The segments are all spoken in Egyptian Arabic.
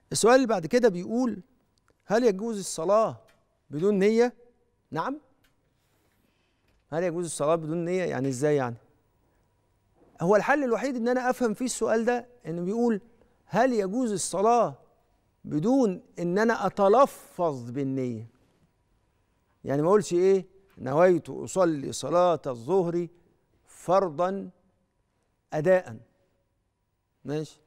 السؤال اللي بعد كده بيقول هل يجوز الصلاة بدون نية؟ نعم هل يجوز الصلاة بدون نية؟ يعني ازاي يعني؟ هو الحل الوحيد ان انا افهم فيه السؤال ده انه بيقول هل يجوز الصلاة بدون ان انا اتلفظ بالنية؟ يعني ما اقولش ايه؟ نويت اصلي صلاة الظهر فرضا اداء ماشي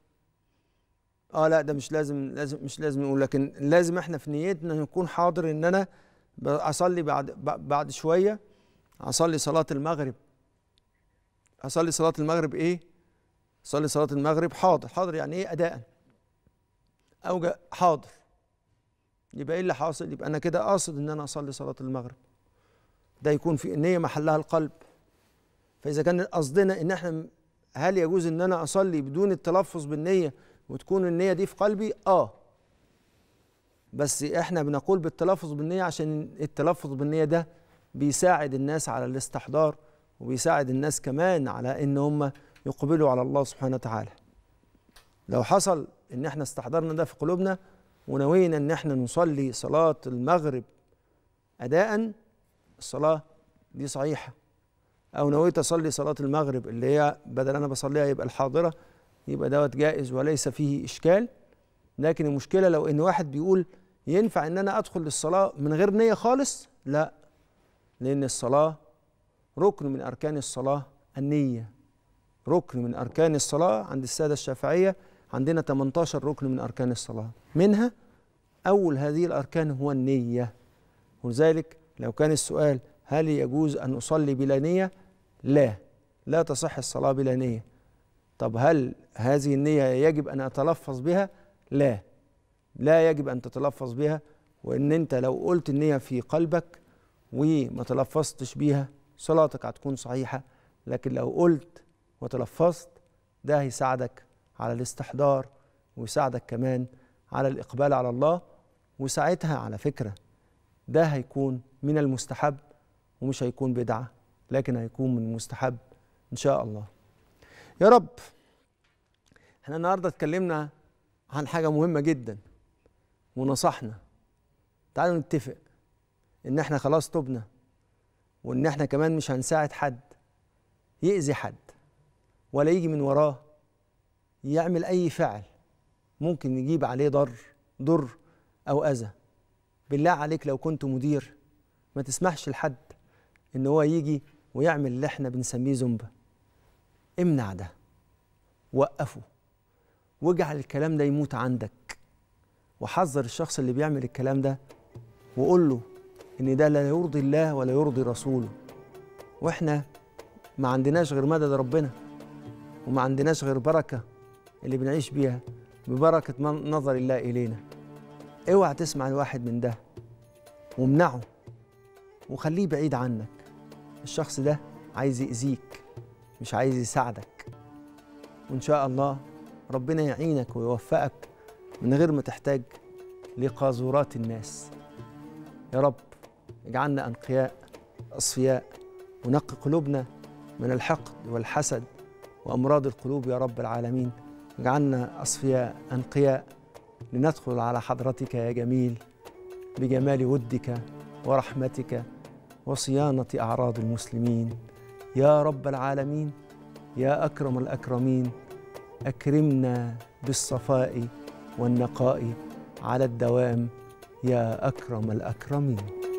اه لا ده مش لازم لازم مش لازم نقول لكن لازم احنا في نيتنا نكون حاضر ان انا اصلي بعد بعد شويه اصلي صلاه المغرب اصلي صلاه المغرب ايه اصلي صلاه المغرب حاضر حاضر يعني ايه اداء او حاضر يبقى ايه اللي حاصل يبقى انا كده قاصد ان انا اصلي صلاه المغرب ده يكون في النيه محلها القلب فاذا كان قصدنا ان احنا هل يجوز ان انا اصلي بدون التلفظ بالنيه وتكون النيه دي في قلبي اه بس احنا بنقول بالتلفظ بالنيه عشان التلفظ بالنيه ده بيساعد الناس على الاستحضار وبيساعد الناس كمان على ان هم يقبلوا على الله سبحانه وتعالى لو حصل ان احنا استحضرنا ده في قلوبنا ونوينا ان احنا نصلي صلاه المغرب اداء الصلاه دي صحيحه او نويت اصلي صلاه المغرب اللي هي بدل انا بصليها يبقى الحاضره يبقى دوت جائز وليس فيه اشكال لكن المشكله لو ان واحد بيقول ينفع ان انا ادخل للصلاه من غير نيه خالص لا لان الصلاه ركن من اركان الصلاه النيه ركن من اركان الصلاه عند الساده الشافعيه عندنا 18 ركن من اركان الصلاه منها اول هذه الاركان هو النيه ولذلك لو كان السؤال هل يجوز ان اصلي بلا نيه لا لا تصح الصلاه بلا نيه طب هل هذه النيه يجب ان اتلفظ بها لا لا يجب ان تتلفظ بها وان انت لو قلت النيه في قلبك وما تلفظتش بيها صلاتك هتكون صحيحه لكن لو قلت وتلفظت ده هيساعدك على الاستحضار ويساعدك كمان على الاقبال على الله وساعتها على فكره ده هيكون من المستحب ومش هيكون بدعه لكن هيكون من المستحب ان شاء الله يا رب احنا النهارده اتكلمنا عن حاجه مهمه جدا ونصحنا تعالوا نتفق ان احنا خلاص تبنا وان احنا كمان مش هنساعد حد يأذي حد ولا يجي من وراه يعمل اي فعل ممكن يجيب عليه ضر ضر او اذى بالله عليك لو كنت مدير ما تسمحش لحد ان هو يجي ويعمل اللي احنا بنسميه زنبه امنع ده وقفه واجعل الكلام ده يموت عندك وحذر الشخص اللي بيعمل الكلام ده وقول له ان ده لا يرضي الله ولا يرضي رسوله واحنا ما عندناش غير مدد ربنا وما عندناش غير بركه اللي بنعيش بيها ببركه نظر الله الينا اوعى تسمع الواحد من ده وامنعه وخليه بعيد عنك الشخص ده عايز يأذيك مش عايز يساعدك وإن شاء الله ربنا يعينك ويوفقك من غير ما تحتاج لقاذورات الناس يا رب اجعلنا أنقياء أصفياء ونقي قلوبنا من الحقد والحسد وأمراض القلوب يا رب العالمين اجعلنا أصفياء أنقياء لندخل على حضرتك يا جميل بجمال ودك ورحمتك وصيانة أعراض المسلمين يا رب العالمين يا أكرم الأكرمين أكرمنا بالصفاء والنقاء على الدوام يا أكرم الأكرمين